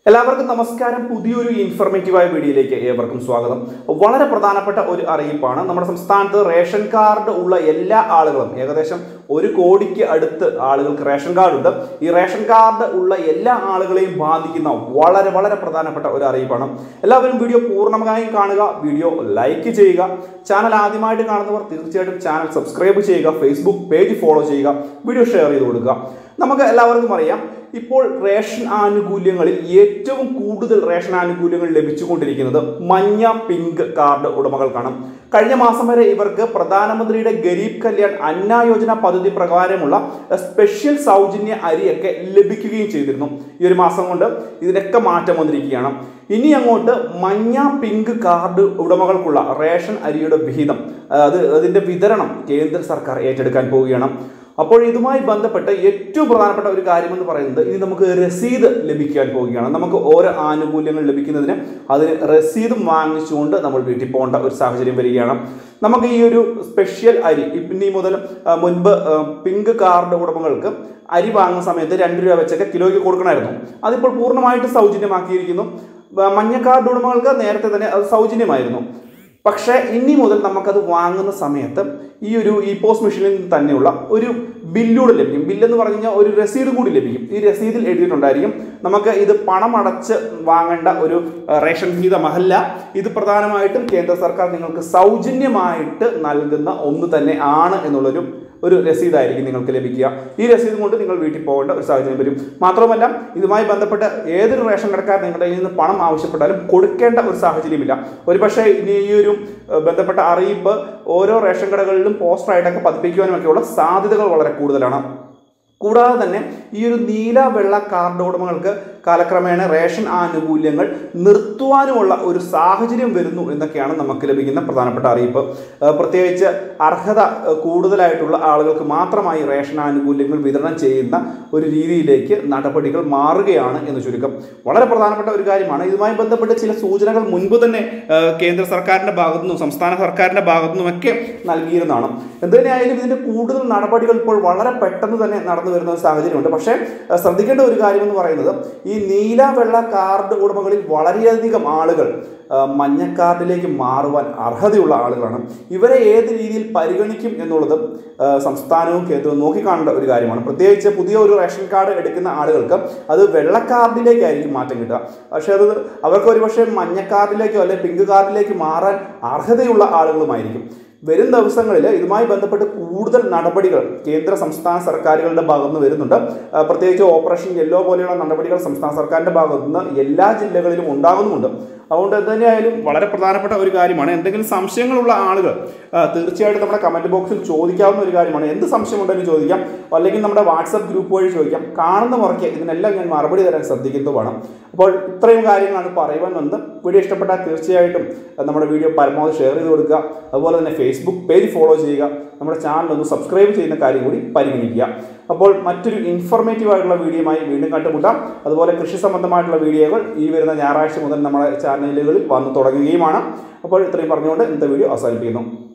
എല്ലാവർക്കും നമസ്കാരം പുതിയൊരു ഇൻഫർമേറ്റീവായ വീഡിയോയിലേക്ക് ഏവർക്കും സ്വാഗതം വളരെ പ്രധാനപ്പെട്ട ഒരു അറിയിപ്പാണ് നമ്മുടെ സംസ്ഥാനത്ത് റേഷൻ കാർഡ് ഉള്ള എല്ലാ ആളുകളും ഏകദേശം ഒരു കോടിക്ക് അടുത്ത് ആളുകൾക്ക് റേഷൻ കാർഡ് ഉണ്ട് ഈ റേഷൻ കാർഡ് ഉള്ള എല്ലാ ആളുകളെയും ബാധിക്കുന്ന വളരെ വളരെ പ്രധാനപ്പെട്ട ഒരു അറിയിപ്പാണ് എല്ലാവരും വീഡിയോ പൂർണ്ണമായും കാണുക വീഡിയോ ലൈക്ക് ചെയ്യുക ചാനൽ ആദ്യമായിട്ട് കാണുന്നവർ തീർച്ചയായിട്ടും ചാനൽ സബ്സ്ക്രൈബ് ചെയ്യുക ഫേസ്ബുക്ക് പേജ് ഫോളോ ചെയ്യുക വീഡിയോ ഷെയർ ചെയ്ത് കൊടുക്കുക നമുക്ക് എല്ലാവർക്കും അറിയാം ഇപ്പോൾ റേഷൻ ആനുകൂല്യങ്ങളിൽ ഏറ്റവും കൂടുതൽ റേഷൻ ആനുകൂല്യങ്ങൾ ലഭിച്ചുകൊണ്ടിരിക്കുന്നത് മഞ്ഞ പിങ്ക് കാർഡ് ഉടമകൾക്കാണ് കഴിഞ്ഞ മാസം വരെ ഇവർക്ക് പ്രധാനമന്ത്രിയുടെ ഗരീബ് കല്യാൺ അന്ന യോജന പദ്ധതി പ്രകാരമുള്ള സ്പെഷ്യൽ സൗജന്യ അരിയൊക്കെ ലഭിക്കുകയും ചെയ്തിരുന്നു ഈ ഒരു മാസം കൊണ്ട് ഇതിനൊക്കെ മാറ്റം വന്നിരിക്കുകയാണ് ഇനി അങ്ങോട്ട് മഞ്ഞ പിങ്ക് കാർഡ് ഉടമകൾക്കുള്ള റേഷൻ അരിയുടെ വിഹിതം അത് അതിൻ്റെ വിതരണം കേന്ദ്ര സർക്കാർ ഏറ്റെടുക്കാൻ പോവുകയാണ് അപ്പോൾ ഇതുമായി ബന്ധപ്പെട്ട് ഏറ്റവും പ്രധാനപ്പെട്ട ഒരു കാര്യമെന്ന് പറയുന്നത് ഇനി നമുക്ക് രസീത് ലഭിക്കാൻ പോവുകയാണ് നമുക്ക് ഓരോ ആനുകൂല്യങ്ങൾ ലഭിക്കുന്നതിന് അതിന് രസീതും വാങ്ങിച്ചുകൊണ്ട് നമ്മൾ വീട്ടിൽ പോകേണ്ട ഒരു സാഹചര്യം വരികയാണ് നമുക്ക് ഈ ഒരു സ്പെഷ്യൽ അരി ഇനി മുതൽ ആ, മുൻപ് ആ, പിങ്ക് കാർഡ് ഉടമകൾക്ക് അരി വാങ്ങുന്ന സമയത്ത് രണ്ട് രൂപ വെച്ചൊക്കെ കിലോയ്ക്ക് കൊടുക്കണമായിരുന്നു അതിപ്പോൾ പൂർണ്ണമായിട്ട് സൗജന്യമാക്കിയിരിക്കുന്നു ആ, മഞ്ഞ കാർഡ് ഉടമകൾക്ക് നേരത്തെ തന്നെ അത് സൗജന്യമായിരുന്നു പക്ഷേ ഇനി മുതൽ നമുക്കത് വാങ്ങുന്ന സമയത്ത് ഈ ഒരു ഇ പോസ്റ്റ് മെഷീനിൽ തന്നെയുള്ള ഒരു ബില്ലൂടെ ലഭിക്കും ബില്ലെന്ന് പറഞ്ഞു കഴിഞ്ഞാൽ ഒരു രസീത് കൂടി ലഭിക്കും ഈ രസീതിൽ എഴുതിയിട്ടുണ്ടായിരിക്കും നമുക്ക് ഇത് പണമടച്ച് വാങ്ങേണ്ട ഒരു അഹ്, റേഷൻ വിഹിതമല്ല ഇത് പ്രധാനമായിട്ടും കേന്ദ്ര സർക്കാർ നിങ്ങൾക്ക് സൗജന്യമായിട്ട് നൽകുന്ന ഒന്ന് തന്നെ ആണ് എന്നുള്ളൊരു ഒരു രസീതായിരിക്കും നിങ്ങൾക്ക് ലഭിക്കുക ഈ രസീത് കൊണ്ട് നിങ്ങൾ വീട്ടിൽ പോകേണ്ട ഒരു സാഹചര്യം വരും മാത്രമല്ല ഇതുമായി ബന്ധപ്പെട്ട് ഏതൊരു റേഷൻ കടക്കാർ നിങ്ങളുടെ കയ്യിൽ നിന്ന് പണം ആവശ്യപ്പെട്ടാലും കൊടുക്കേണ്ട ഒരു സാഹചര്യമില്ല ഒരുപക്ഷെ ഇനി ഈ ഒരു ഏഹ്, ബന്ധപ്പെട്ട അറിയിപ്പ് ഓരോ റേഷൻ കടകളിലും പോസ്റ്ററായിട്ടൊക്കെ പതിപ്പിക്കുവാനുമൊക്കെയുള്ള സാധ്യതകൾ വളരെ കൂടുതലാണ് കൂടാതെ തന്നെ ഈ ഒരു നീല വെള്ള കാർഡ് ഉടമകൾക്ക് കാലക്രമേണ റേഷൻ ആനുകൂല്യങ്ങൾ നിർത്തുവാനുമുള്ള ഒരു സാഹചര്യം വരുന്നു എന്നൊക്കെയാണ് നമുക്ക് ലഭിക്കുന്ന പ്രധാനപ്പെട്ട അറിയിപ്പ് ഏഹ് പ്രത്യേകിച്ച് അർഹത ഏഹ് കൂടുതലായിട്ടുള്ള ആളുകൾക്ക് മാത്രമായി റേഷൻ ആനുകൂല്യങ്ങൾ വിതരണം ചെയ്യുന്ന ഒരു രീതിയിലേക്ക് നടപടികൾ മാറുകയാണ് എന്ന് ചുരുക്കം വളരെ പ്രധാനപ്പെട്ട ഒരു കാര്യമാണ് ഇതുമായി ബന്ധപ്പെട്ട് ചില സൂചനകൾ മുൻപ് തന്നെ ഏഹ് കേന്ദ്ര സർക്കാരിൻ്റെ ഭാഗത്തു നിന്നും സംസ്ഥാന സർക്കാരിൻ്റെ ഭാഗത്തു നിന്നുമൊക്കെ നൽകിയിരുന്നതാണ് എന്തുതന്നെയായാലും ഇതിൻ്റെ കൂടുതൽ നടപടികൾ ഇപ്പോൾ വളരെ പെട്ടെന്ന് തന്നെ നടന്നു വരുന്ന ഒരു സാഹചര്യമുണ്ട് പക്ഷേ ഏഹ് ശ്രദ്ധിക്കേണ്ട ഒരു കാര്യമെന്ന് പറയുന്നത് ഈ നീല വെള്ള കാർഡ് ഉടമകളിൽ വളരെയധികം ആളുകൾ ഏഹ് മഞ്ഞ കാർഡിലേക്ക് മാറുവാൻ അർഹതയുള്ള ആളുകളാണ് ഇവരെ ഏത് രീതിയിൽ പരിഗണിക്കും എന്നുള്ളത് ഏഹ് സംസ്ഥാനവും കേന്ദ്രവും നോക്കിക്കാണേണ്ട ഒരു കാര്യമാണ് പ്രത്യേകിച്ച് പുതിയ ഒരു റേഷൻ കാർഡ് എടുക്കുന്ന ആളുകൾക്ക് അത് വെള്ള കാർഡിലേക്കായിരിക്കും മാറ്റം കിട്ടുക പക്ഷേ അത് അവർക്ക് ഒരുപക്ഷെ മഞ്ഞ കാർഡിലേക്കോ അല്ലെങ്കിൽ പിങ്ക് കാർഡിലേക്ക് മാറാൻ അർഹതയുള്ള ആളുകളുമായിരിക്കും വരും ദിവസങ്ങളിൽ ഇതുമായി ബന്ധപ്പെട്ട് കൂടുതൽ നടപടികൾ കേന്ദ്ര സംസ്ഥാന സർക്കാരുകളുടെ ഭാഗത്ത് നിന്ന് വരുന്നുണ്ട് ആ, പ്രത്യേകിച്ച് ഓപ്പറേഷൻ യെല്ലോ പോലെയുള്ള നടപടികൾ സംസ്ഥാന സർക്കാരിൻ്റെ ഭാഗത്ത് നിന്ന് എല്ലാ ജില്ലകളിലും ഉണ്ടാകുന്നുമുണ്ട് അതുകൊണ്ട് എന്തുതന്നെയായാലും വളരെ പ്രധാനപ്പെട്ട ഒരു കാര്യമാണ് എന്തെങ്കിലും സംശയങ്ങളുള്ള ആളുകൾ ആ, തീർച്ചയായിട്ടും നമ്മുടെ കമൻറ്റ് ബോക്സിൽ ചോദിക്കാവുന്ന ഒരു കാര്യമാണ് എന്ത് സംശയമുണ്ടെങ്കിലും ചോദിക്കാം അല്ലെങ്കിൽ നമ്മുടെ വാട്സപ്പ് ഗ്രൂപ്പ് വഴി ചോദിക്കാം കാണുന്ന മുറയ്ക്ക് ഇതിനെല്ലാം ഞാൻ മറുപടി തരാൻ ശ്രദ്ധിക്കുന്നതുമാണ് അപ്പോൾ ഇത്രയും കാര്യങ്ങളാണ് പറയുവാൻ വന്നത് വീഡിയോ ഇഷ്ടപ്പെട്ടാൽ തീർച്ചയായിട്ടും നമ്മുടെ വീഡിയോ പരമാവധി ഷെയർ ചെയ്ത് കൊടുക്കുക അതുപോലെ തന്നെ ഫേസ്ബുക്ക് പേജ് ഫോളോ ചെയ്യുക നമ്മുടെ ചാനൽ ഒന്ന് സബ്സ്ക്രൈബ് ചെയ്യുന്ന കാര്യം കൂടി പരിഗണിക്കുക അപ്പോൾ മറ്റൊരു ഇൻഫോർമേറ്റീവ് ആയിട്ടുള്ള വീഡിയോയുമായി വീണ്ടും കണ്ടുമുട്ടാം അതുപോലെ കൃഷി സംബന്ധമായിട്ടുള്ള വീഡിയോകൾ ഈ വരുന്ന ഞായറാഴ്ച മുതൽ നമ്മുടെ ചാനലുകളിൽ വന്നു തുടങ്ങുകയുമാണ് അപ്പോൾ ഇത്രയും പറഞ്ഞുകൊണ്ട് ഇന്നത്തെ വീഡിയോ അവസാനിപ്പിക്കുന്നു